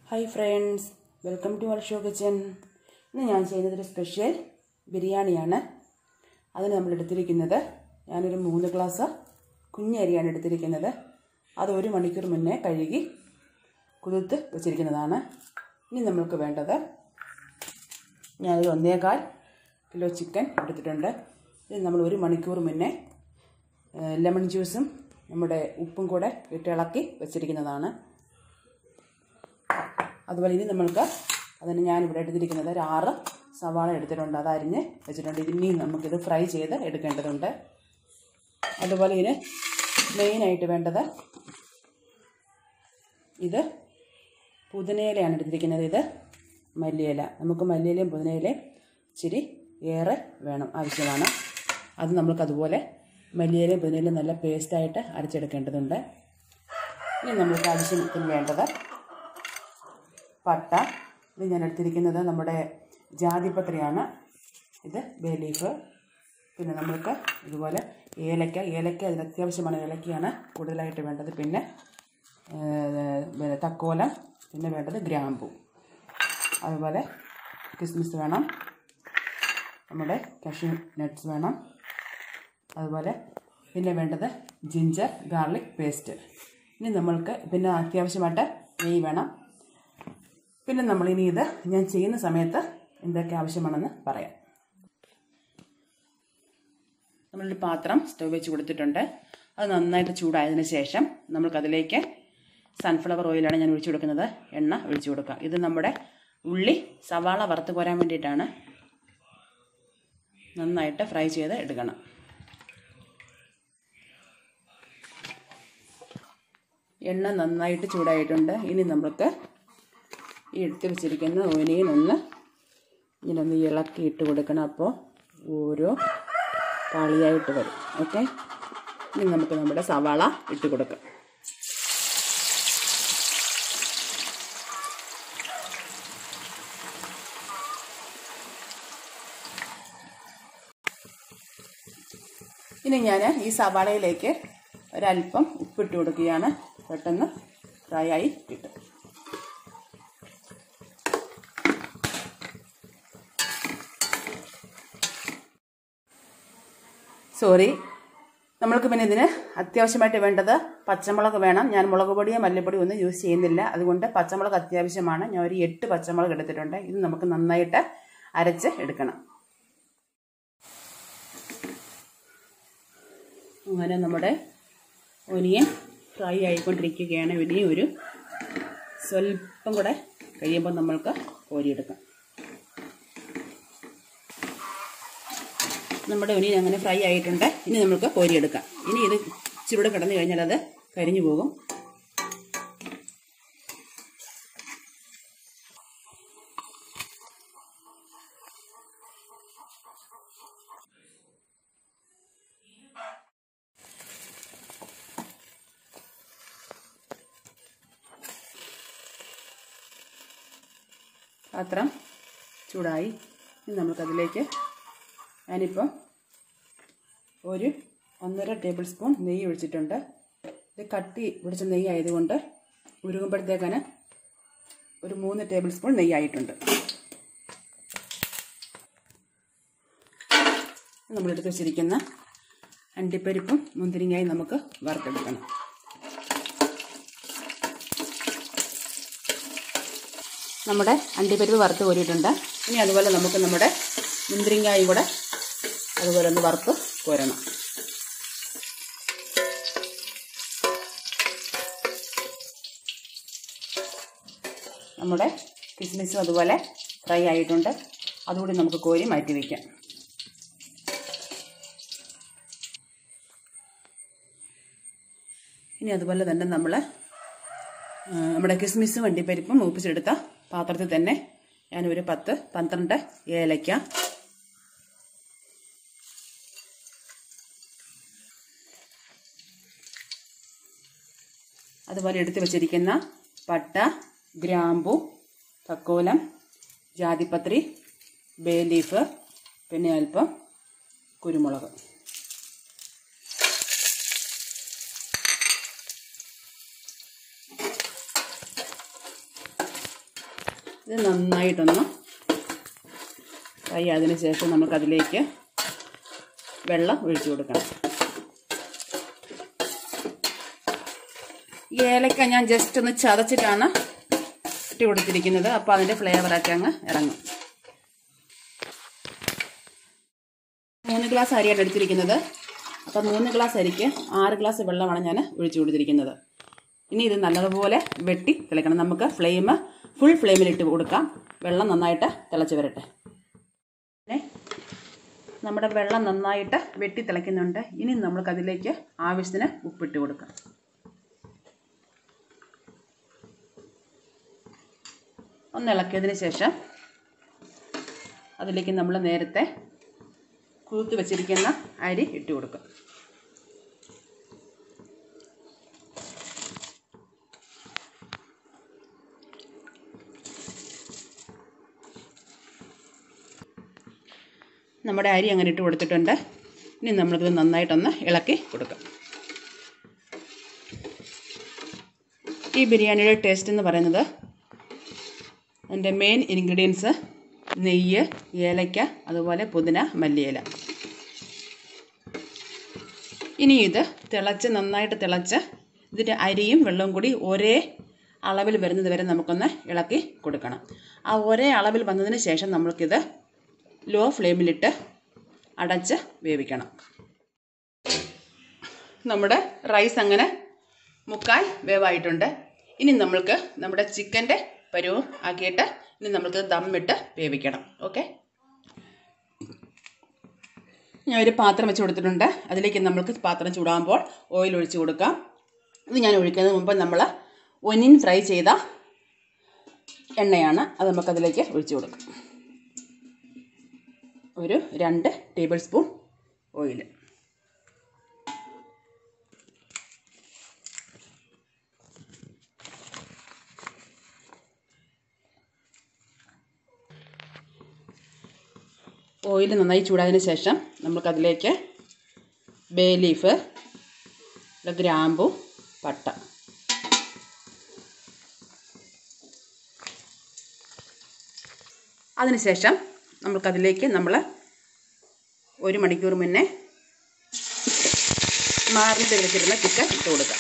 hi friends welcome to our show kitchen ഇന്ന് ഞാൻ ചെയ്യുന്നതൊരു special ബിരിയാണിയാണ് അതിന് നമ്മൾ എടുത്തിരിക്കുന്നത് ഞാനൊരു മൂന്ന് ഗ്ലാസ് കുഞ്ഞരിയാണ് എടുത്തിരിക്കുന്നത് അത് ഒരു മണിക്കൂർ മുന്നേ കഴുകി കുതിർത്ത് വെച്ചിരിക്കുന്നതാണ് ഇനി നമ്മൾക്ക് വേണ്ടത് ഞാനൊരു ഒന്നേകാൽ കിലോ ചിക്കൻ എടുത്തിട്ടുണ്ട് ഇത് നമ്മൾ ഒരു മണിക്കൂർ മുന്നേ ഏഹ്, ലെമൺ ജ്യൂസും നമ്മുടെ ഉപ്പും കൂടെ ഇട്ടിളക്കി വെച്ചിരിക്കുന്നതാണ് അതുപോലെ ഇനി നമ്മൾക്ക് അതിന് ഞാനിവിടെ എടുത്തിരിക്കുന്നത് ഒരു ആറ് സവാള എടുത്തിട്ടുണ്ട് അത് അരിഞ്ഞ് വെച്ചിട്ടുണ്ട് ഇനിയും നമുക്കിത് ഫ്രൈ ചെയ്ത് എടുക്കേണ്ടതുണ്ട് അതുപോലെ ഇതിന് മെയിനായിട്ട് വേണ്ടത് ഇത് പുതിനയിലയാണ് എടുത്തിരിക്കുന്നത് ഇത് മല്ലിയില നമുക്ക് മല്ലിയിലയും പുതിനയിലയും ഇച്ചിരി ഏറെ വേണം ആവശ്യമാണ് അത് നമ്മൾക്ക് അതുപോലെ മല്ലിയിലയും പുതിനയിലയും നല്ല പേസ്റ്റായിട്ട് അരച്ചെടുക്കേണ്ടതുണ്ട് ഇനി നമുക്ക് ആവശ്യത്തിന് വേണ്ടത് പട്ട ഇത് ഞാൻ എടുത്തിരിക്കുന്നത് നമ്മുടെ ജാതിപത്രിയാണ് ഇത് ബേ ലീഫ് പിന്നെ നമ്മൾക്ക് ഇതുപോലെ ഏലക്ക ഏലക്ക അതിന് അത്യാവശ്യമാണ് ഏലക്കയാണ് കൂടുതലായിട്ട് വേണ്ടത് പിന്നെ ഏഹ്, പിന്നെ തക്കോലം പിന്നെ വേണ്ടത് ഗ്രാമ്പു അതുപോലെ കിസ്മിസ് വേണം നമ്മുടെ കഷ്യൂ നട്ട്സ് വേണം അതുപോലെ പിന്നെ വേണ്ടത് ജിഞ്ചർ ഗാർലിക് പേസ്റ്റ് ഇനി നമ്മൾക്ക് പിന്നെ അത്യാവശ്യമായിട്ട് നെയ്യ് വേണം പിന്നെ നമ്മളിനി ഇത് ഞാൻ ചെയ്യുന്ന സമയത്ത് എന്തൊക്കെ ആവശ്യമാണെന്ന് പറയാം നമ്മളൊരു പാത്രം സ്റ്റവ് വെച്ച് കൊടുത്തിട്ടുണ്ട് അത് നന്നായിട്ട് ചൂടായതിന് ശേഷം നമ്മൾക്കതിലേക്ക് സൺഫ്ലവർ ഓയിലാണ് ഞാൻ ഒഴിച്ചു കൊടുക്കുന്നത് എണ്ണ ഒഴിച്ചു കൊടുക്കുക ഇത് നമ്മുടെ ഉള്ളി സവാള വറുത്ത് കോരാൻ വേണ്ടിയിട്ടാണ് നന്നായിട്ട് ഫ്രൈ ചെയ്ത് എടുക്കണം എണ്ണ നന്നായിട്ട് ചൂടായിട്ടുണ്ട് ഇനി നമുക്ക് ഈ എടുത്ത് വെച്ചിരിക്കുന്ന ഓനിയൻ ഒന്ന് ഇങ്ങനെ ഒന്ന് ഇളക്കി ഇട്ട് കൊടുക്കണം അപ്പോൾ ഓരോ പാളിയായിട്ട് വരും ഓക്കെ ഇനി നമുക്ക് നമ്മുടെ സവാള ഇട്ട് കൊടുക്കാം ഇനി ഞാൻ ഈ സവാളയിലേക്ക് ഒരല്പം ഉപ്പിട്ട് കൊടുക്കുകയാണ് പെട്ടെന്ന് ഫ്രൈ ആയി കിട്ടും സോറി നമ്മൾക്ക് പിന്നെ ഇതിന് അത്യാവശ്യമായിട്ട് വേണ്ടത് പച്ചമുളക് വേണം ഞാൻ മുളക് പൊടിയോ മല്ലിപ്പൊടിയോ ഒന്നും യൂസ് ചെയ്യുന്നില്ല അതുകൊണ്ട് പച്ചമുളക് അത്യാവശ്യമാണ് ഞാൻ ഒരു എട്ട് പച്ചമുളക് എടുത്തിട്ടുണ്ട് ഇത് നമുക്ക് നന്നായിട്ട് അരച്ച് എടുക്കണം അങ്ങനെ നമ്മുടെ ഒനിയൻ ഫ്രൈ ആയിക്കൊണ്ടിരിക്കുകയാണ് ഇനിയും ഒരു സ്വല്പം കൂടെ കഴിയുമ്പോൾ നമ്മൾക്ക് കോരിയെടുക്കാം നമ്മുടെ ഒനിയൻ അങ്ങനെ ഫ്രൈ ആയിട്ടുണ്ട് ഇനി നമുക്ക് കോരിയെടുക്കാം ഇനി ഇത് ഇച്ചിരൂടെ കിടന്നു കഴിഞ്ഞാൽ അത് കരിഞ്ഞു പോകും പാത്രം ചൂടായി ഇനി നമുക്കതിലേക്ക് ഞാനിപ്പോൾ ഒരു ഒന്നര ടേബിൾ സ്പൂൺ നെയ്യ് ഒഴിച്ചിട്ടുണ്ട് ഇത് കട്ടി പിടിച്ച നെയ്യ് ആയതുകൊണ്ട് ഉരുകുമ്പോഴത്തേക്കാണ് ഒരു മൂന്ന് ടേബിൾ സ്പൂൺ നെയ്യായിട്ടുണ്ട് നമ്മളെടുത്ത് വെച്ചിരിക്കുന്ന അണ്ടിപ്പരിപ്പും മുന്തിരിങ്ങയും നമുക്ക് വറുത്തെടുക്കണം നമ്മുടെ അണ്ടിപ്പരിപ്പ് വറുത്ത് കോരിയിട്ടുണ്ട് ഇനി അതുപോലെ നമുക്ക് നമ്മുടെ മുന്തിരിങ്ങായും കൂടെ അതുപോലെ ഒന്ന് വറുത്ത് കോരണം നമ്മുടെ കിസ്മിസും അതുപോലെ ഫ്രൈ ആയിട്ടുണ്ട് അതുകൂടി നമുക്ക് കോരി മാറ്റി വയ്ക്കാം ഇനി അതുപോലെ തന്നെ നമ്മൾ നമ്മുടെ കിസ്മിസും വണ്ടിപ്പരിപ്പും മൂപ്പിച്ചെടുത്ത പാത്രത്തിൽ തന്നെ ഞാനൊരു പത്ത് പന്ത്രണ്ട് ഏലയ്ക്ക അതുപോലെ എടുത്തു വച്ചിരിക്കുന്ന പട്ട ഗ്രാമ്പു തക്കോലം ജാതിപത്രി ബേ ലീഫ് പിന്നെ അല്പം കുരുമുളക് ഇത് നന്നായിട്ടൊന്ന് ഫ്രൈ ആയതിനു ശേഷം നമുക്കതിലേക്ക് വെള്ളം ഒഴിച്ചു കൊടുക്കണം ഈ ഏലക്ക ഞാൻ ജസ്റ്റ് ഒന്ന് ചതച്ചിട്ടാണ് ഇട്ട് കൊടുത്തിരിക്കുന്നത് അപ്പോൾ അതിൻ്റെ ഫ്ലേവറൊക്കെ അങ്ങ് ഇറങ്ങും മൂന്ന് ഗ്ലാസ് അരിയാണ് എടുത്തിരിക്കുന്നത് അപ്പം മൂന്ന് ഗ്ലാസ് അരിക്ക് ആറ് ഗ്ലാസ് വെള്ളമാണ് ഞാൻ ഒഴിച്ചു കൊടുത്തിരിക്കുന്നത് ഇനി ഇത് നല്ലതുപോലെ വെട്ടി തിളയ്ക്കണം നമുക്ക് ഫ്ലെയിം ഫുൾ ഫ്ലെയിമിലിട്ട് കൊടുക്കാം വെള്ളം നന്നായിട്ട് തിളച്ച് വരട്ടെ പിന്നെ നമ്മുടെ വെള്ളം നന്നായിട്ട് വെട്ടി തിളയ്ക്കുന്നുണ്ട് ഇനി നമ്മൾക്കതിലേക്ക് ആവശ്യത്തിന് ഉപ്പിട്ട് കൊടുക്കാം ഒന്ന് ഇളക്കിയതിന് ശേഷം അതിലേക്ക് നമ്മൾ നേരത്തെ കുതിർത്ത് വെച്ചിരിക്കുന്ന അരി ഇട്ട് കൊടുക്കും നമ്മുടെ അരി അങ്ങനെ ഇട്ട് കൊടുത്തിട്ടുണ്ട് ഇനി നമ്മളിത് നന്നായിട്ടൊന്ന് ഇളക്കി കൊടുക്കാം ഈ ബിരിയാണിയുടെ ടേസ്റ്റ് എന്ന് പറയുന്നത് അതിൻ്റെ മെയിൻ ഇൻഗ്രീഡിയൻസ് നെയ്യ് ഏലയ്ക്ക അതുപോലെ പുതിന മല്ലിയില ഇനി ഇത് തിളച്ച് നന്നായിട്ട് തിളച്ച് ഇതിൻ്റെ അരിയും വെള്ളവും കൂടി ഒരേ അളവിൽ വരുന്നത് വരെ നമുക്കൊന്ന് ഇളക്കി കൊടുക്കണം ആ ഒരേ അളവിൽ വന്നതിന് ശേഷം നമ്മൾക്കിത് ലോ ഫ്ലെയിമിലിട്ട് അടച്ച് വേവിക്കണം നമ്മുടെ റൈസ് അങ്ങനെ മുക്കാൽ വേവായിട്ടുണ്ട് ഇനി നമ്മൾക്ക് നമ്മുടെ ചിക്കൻ്റെ പരുവം ആക്കിയിട്ട് ഇനി നമുക്ക് ദമ്മിട്ട് വേവിക്കണം ഓക്കെ ഞാൻ ഒരു പാത്രം വെച്ച് കൊടുത്തിട്ടുണ്ട് അതിലേക്ക് നമ്മൾക്ക് പാത്രം ചൂടാകുമ്പോൾ ഓയിൽ ഒഴിച്ച് കൊടുക്കാം ഇത് ഞാൻ ഒഴിക്കുന്നതിന് മുമ്പ് നമ്മൾ ഒനിയൻ ഫ്രൈ ചെയ്ത എണ്ണയാണ് അത് നമുക്കതിലേക്ക് ഒഴിച്ച് കൊടുക്കാം ഒരു രണ്ട് ടേബിൾ സ്പൂൺ ഓയിൽ ഓയിൽ നന്നായി ചൂടായതിന് ശേഷം നമുക്കതിലേക്ക് ബേ ലീഫ് ഗ്രാമ്പു പട്ട അതിനുശേഷം നമുക്കതിലേക്ക് നമ്മൾ ഒരു മണിക്കൂർ മുന്നേ മാറിയിട്ട് വെച്ചിരുന്ന ചിക്കൻ ഇട്ട് കൊടുക്കാം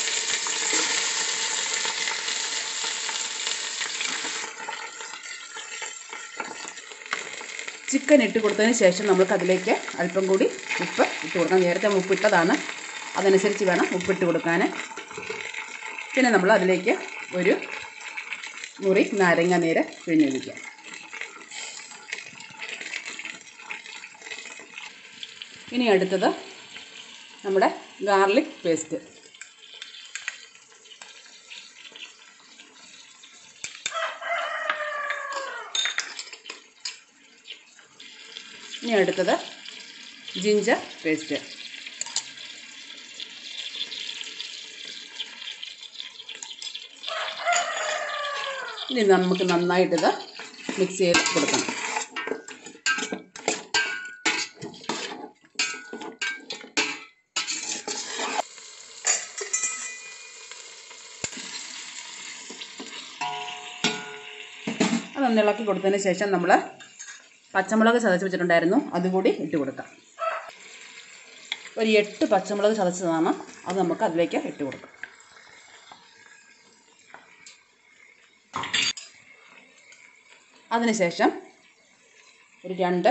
ചിക്കൻ ഇട്ട് കൊടുത്തതിന് ശേഷം നമുക്ക് അതിലേക്ക് അല്പം കൂടി ഉപ്പ് ഇട്ട് കൊടുക്കാം നേരത്തെ ഉപ്പ് ഇട്ടതാണ് അതനുസരിച്ച് വേണം ഉപ്പിട്ട് കൊടുക്കാൻ പിന്നെ നമ്മൾ അതിലേക്ക് ഒരു മുറി നാരങ്ങ നീര് പിഴിഞ്ഞൊഴിക്കാം ഇനി അടുത്തത് നമ്മുടെ ഗാർലിക് പേസ്റ്റ് ഇനി അടുത്തത് ജിഞ്ചർ പേസ്റ്റ് ഇനി നമുക്ക് നന്നായിട്ടിത് മിക്സ് ചെയ്ത് കൊടുക്കണം അതൊന്ന് ഇളക്കി കൊടുത്തതിന് ശേഷം നമ്മൾ പച്ചമുളക് ചതച്ച് വെച്ചിട്ടുണ്ടായിരുന്നു അതുകൂടി ഇട്ട് കൊടുക്കാം ഒരു എട്ട് പച്ചമുളക് ചതച്ചതാണ് അത് നമുക്ക് അതിലേക്ക് ഇട്ട് കൊടുക്കാം അതിനുശേഷം ഒരു രണ്ട്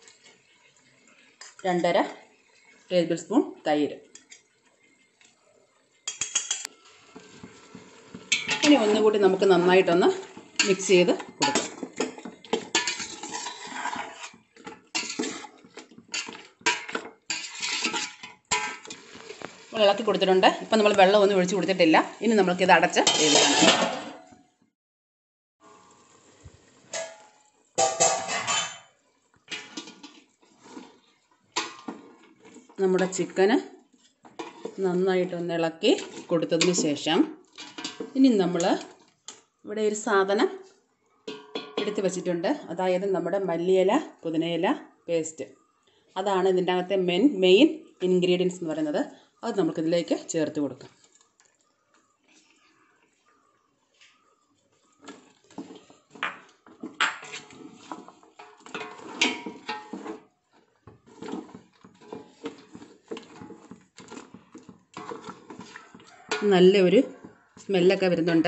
രണ്ടര ടേബിൾ സ്പൂൺ തൈര് ഇനി ഒന്നുകൂടി നമുക്ക് നന്നായിട്ടൊന്ന് മിക്സ് ചെയ്ത് കൊടുക്കാം നമ്മൾ ഇളക്കി കൊടുത്തിട്ടുണ്ട് ഇപ്പം നമ്മൾ വെള്ളം ഒന്നും ഒഴിച്ച് കൊടുത്തിട്ടില്ല ഇനി നമ്മൾക്കിത് അടച്ച് വേവിക്കണം നമ്മുടെ ചിക്കന് നന്നായിട്ടൊന്ന് ഇളക്കി കൊടുത്തതിന് ശേഷം ഇനി നമ്മൾ ഇവിടെ ഒരു സാധനം എടുത്ത് വെച്ചിട്ടുണ്ട് അതായത് നമ്മുടെ മല്ലിയില പുതിനയില പേസ്റ്റ് അതാണ് ഇതിൻ്റെ അകത്തെ മെയിൻ മെയിൻ ഇൻഗ്രീഡിയൻസ് എന്ന് പറയുന്നത് അത് നമുക്കിതിലേക്ക് ചേർത്ത് കൊടുക്കാം നല്ല ഒരു സ്മെല്ലൊക്കെ വരുന്നുണ്ട്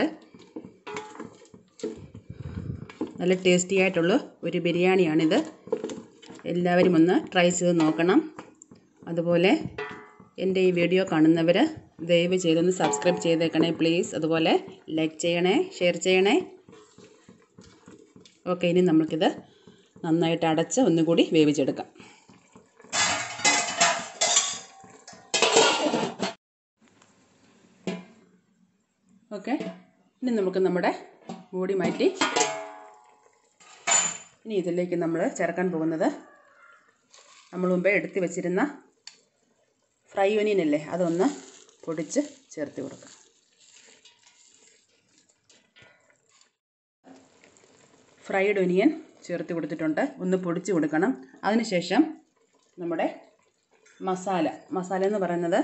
നല്ല ടേസ്റ്റി ആയിട്ടുള്ള ഒരു ബിരിയാണിയാണിത് എല്ലാവരും ഒന്ന് ട്രൈ ചെയ്ത് നോക്കണം അതുപോലെ എൻ്റെ ഈ വീഡിയോ കാണുന്നവർ ദയവ് ചെയ്തൊന്ന് സബ്സ്ക്രൈബ് ചെയ്തേക്കണേ പ്ലീസ് അതുപോലെ ലൈക്ക് ചെയ്യണേ ഷെയർ ചെയ്യണേ ഓക്കെ ഇനി നമുക്കിത് നന്നായിട്ട് അടച്ച് ഒന്നുകൂടി വേവിച്ചെടുക്കാം ഓക്കെ ഇനി നമുക്ക് നമ്മുടെ മൂടി മാറ്റി ഇനി ഇതിലേക്ക് നമ്മൾ ചേർക്കാൻ പോകുന്നത് നമ്മൾ മുമ്പേ എടുത്ത് വെച്ചിരുന്ന ഫ്രൈ ഒനിയൻ അല്ലേ അതൊന്ന് പൊടിച്ച് ചേർത്ത് കൊടുക്കാം ഫ്രൈഡ് ഒനിയൻ ചേർത്ത് കൊടുത്തിട്ടുണ്ട് ഒന്ന് പൊടിച്ച് കൊടുക്കണം അതിനുശേഷം നമ്മുടെ മസാല മസാല എന്ന് പറയുന്നത്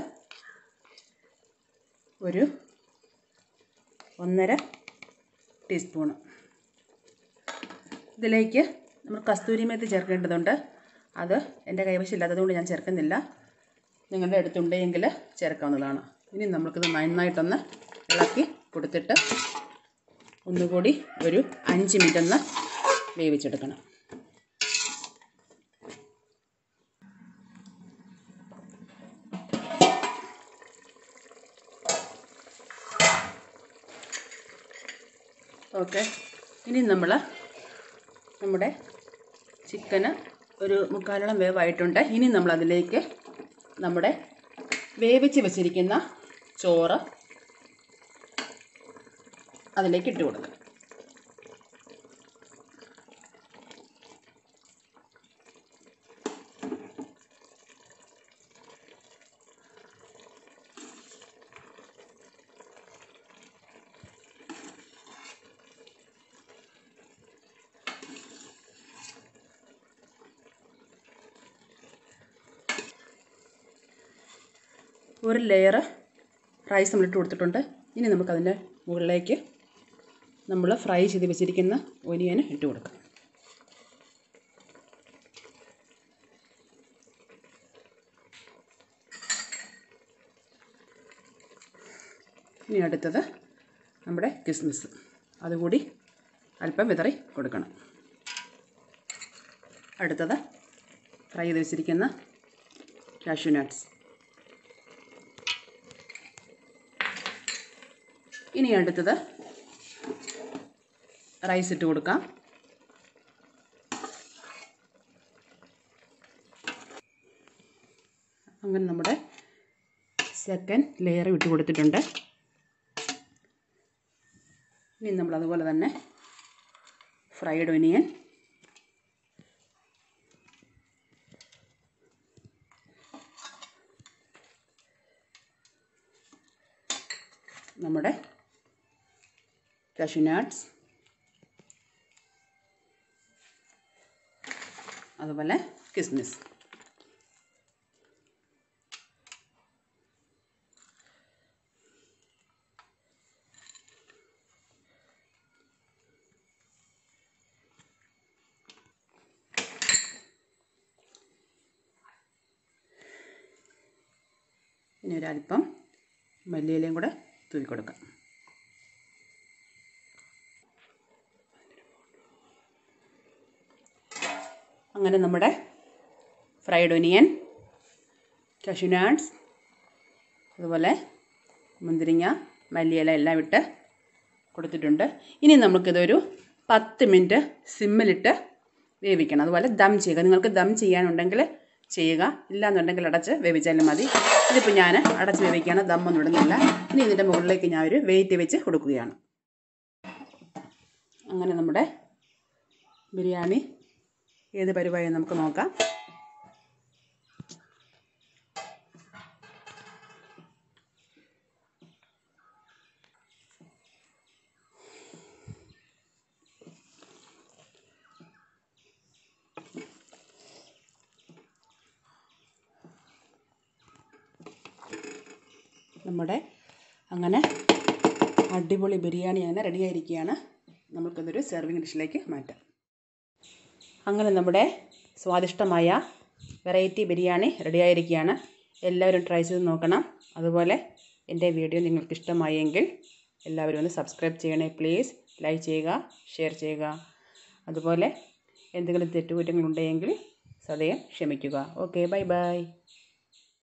ഒരു ഒന്നര ടീസ്പൂണ് ഇതിലേക്ക് നമ്മൾ കസ്തൂരി മേത്തി ചേർക്കേണ്ടതുണ്ട് അത് എൻ്റെ കൈവശം ഇല്ലാത്തതുകൊണ്ട് ഞാൻ ചേർക്കുന്നില്ല നിങ്ങളുടെ അടുത്തുണ്ടെങ്കിൽ ചേർക്കാവുന്നതാണ് ഇനി നമുക്കിത് നന്നായിട്ടൊന്ന് ഇളക്കി കൊടുത്തിട്ട് ഒന്നുകൂടി ഒരു അഞ്ച് മിനിറ്റ് ഒന്ന് വേവിച്ചെടുക്കണം ഓക്കെ ഇനി നമ്മൾ നമ്മുടെ ചിക്കന് ഒരു മുക്കാലോളം വേവായിട്ടുണ്ട് ഇനി നമ്മൾ അതിലേക്ക് നമ്മുടെ വേവിച്ച് വെച്ചിരിക്കുന്ന ചോറ് അതിലേക്ക് ഇട്ട് കൊടുക്കുക ഒരു ലെയർ റൈസ് നമ്മളിട്ട് കൊടുത്തിട്ടുണ്ട് ഇനി നമുക്കതിൻ്റെ മുകളിലേക്ക് നമ്മൾ ഫ്രൈ ചെയ്ത് വെച്ചിരിക്കുന്ന ഒനിയന് ഇട്ട് കൊടുക്കാം ഇനി അടുത്തത് നമ്മുടെ കിസ്മിസ് അതുകൂടി അല്പം വിതറി കൊടുക്കണം അടുത്തത് ഫ്രൈ ചെയ്ത് വെച്ചിരിക്കുന്ന കാഷ്യൂ നട്ട്സ് ഇനി അടുത്തത് റൈസ് ഇട്ട് കൊടുക്കാം അങ്ങനെ നമ്മുടെ സെക്കൻഡ് ലെയർ ഇട്ട് കൊടുത്തിട്ടുണ്ട് ഇനി നമ്മൾ അതുപോലെ തന്നെ ഫ്രൈഡ് ഒനിയൻ നമ്മുടെ കഷ്യൂനാട്ട്സ് അതുപോലെ കിസ്മിസ് ഇനി ഒരല്പം മല്ലിയിലയും കൂടെ തൂക്കി കൊടുക്കാം അങ്ങനെ നമ്മുടെ ഫ്രൈഡ് ഒനിയൻ കഷ്യൂനാട്ട്സ് അതുപോലെ മുന്തിരിങ്ങ മല്ലിയില എല്ലാം ഇട്ട് കൊടുത്തിട്ടുണ്ട് ഇനി നമുക്കിതൊരു പത്ത് മിനിറ്റ് സിമ്മിലിട്ട് വേവിക്കണം അതുപോലെ ദം ചെയ്യുക നിങ്ങൾക്ക് ദം ചെയ്യാനുണ്ടെങ്കിൽ ചെയ്യുക ഇല്ലാന്നുണ്ടെങ്കിൽ അടച്ച് വേവിച്ചാലും മതി ഇതിപ്പോൾ ഞാൻ അടച്ച് വേവിക്കുകയാണ് ദം ഒന്നും ഇടുന്നില്ല ഇനി ഇതിൻ്റെ മുകളിലേക്ക് ഞാൻ ഒരു വെയിറ്റ് വെച്ച് കൊടുക്കുകയാണ് അങ്ങനെ നമ്മുടെ ബിരിയാണി ഏത് പരിപാടി നമുക്ക് നോക്കാം നമ്മുടെ അങ്ങനെ അടിപൊളി ബിരിയാണി അങ്ങനെ റെഡിയായിരിക്കുകയാണ് നമുക്കിതൊരു സെർവിങ് ഡിഷിലേക്ക് മാറ്റാം അങ്ങനെ നമ്മുടെ സ്വാദിഷ്ടമായ വെറൈറ്റി ബിരിയാണി റെഡിയായിരിക്കുകയാണ് എല്ലാവരും ട്രൈ ചെയ്ത് നോക്കണം അതുപോലെ എൻ്റെ വീഡിയോ നിങ്ങൾക്ക് ഇഷ്ടമായെങ്കിൽ എല്ലാവരും ഒന്ന് സബ്സ്ക്രൈബ് ചെയ്യണേ പ്ലീസ് ലൈക്ക് ചെയ്യുക ഷെയർ ചെയ്യുക അതുപോലെ എന്തെങ്കിലും തെറ്റുകുറ്റങ്ങളുണ്ടെങ്കിൽ സദയം ക്ഷമിക്കുക ഓക്കെ ബൈ ബൈ